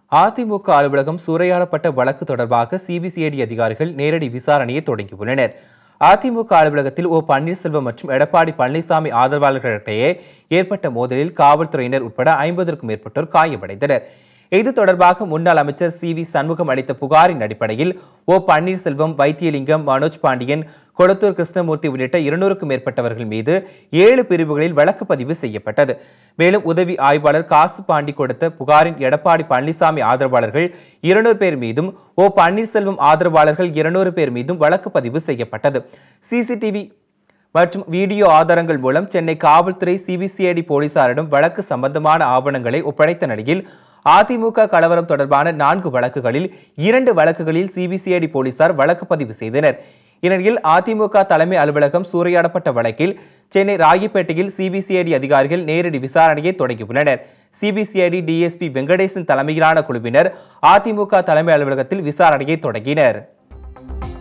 அதிமுக அலுவலகம் சூறையாடப்பட்ட வழக்கு தொடர்பாக சிபிசிஐடி அதிகாரிகள் நேரடி விசாரணையை தொடங்கியுள்ளனர் அதிமுக அலுவலகத்தில் ஓ பன்னீர்செல்வம் மற்றும் எடப்பாடி பழனிசாமி ஆதரவாளர்களிடையே ஏற்பட்ட மோதலில் காவல்துறையினர் உட்பட ஐம்பதற்கும் மேற்பட்டோர் காயமடைந்தனர் இது தொடர்பாக முன்னாள் அமைச்சர் சி வி சண்முகம் அளித்த புகாரின் அடிப்படையில் ஓ பன்னீர்செல்வம் வைத்தியலிங்கம் மனோஜ் பாண்டியன் கொளத்தூர் கிருஷ்ணமூர்த்தி உள்ளிட்ட இருநூறுக்கும் மேற்பட்டவர்கள் மீது ஏழு பிரிவுகளில் வழக்கு பதிவு செய்யப்பட்டது மேலும் உதவி ஆய்வாளர் காசு பாண்டி கொடுத்த புகாரின் எடப்பாடி பழனிசாமி ஆதரவாளர்கள் இருநூறு பேர் மீதும் ஓ பன்னீர்செல்வம் ஆதரவாளர்கள் இருநூறு பேர் மீதும் வழக்கு பதிவு செய்யப்பட்டது சிசிடிவி மற்றும் வீடியோ ஆதாரங்கள் மூலம் சென்னை காவல்துறை சிபிசிஐடி போலீசாரிடம் வழக்கு சம்பந்தமான ஆவணங்களை ஒப்படைத்த நிலையில் அதிமுக கலவரம் தொடர்பான நான்கு வழக்குகளில் இரண்டு வழக்குகளில் சிபிசிஐடி போலீசார் வழக்கு பதிவு செய்தனர் இந்நிலையில் அதிமுக தலைமை அலுவலகம் சூறையாடப்பட்ட வழக்கில் சென்னை ராகிப்பேட்டையில் சிபிசிஐடி அதிகாரிகள் நேரடி விசாரணையை தொடங்கியுள்ளனர் சிபிசிஐடி டிஎஸ்பி வெங்கடேசன் தலைமையிலான குழுவினர் அதிமுக தலைமை அலுவலகத்தில் விசாரணையை தொடங்கினர்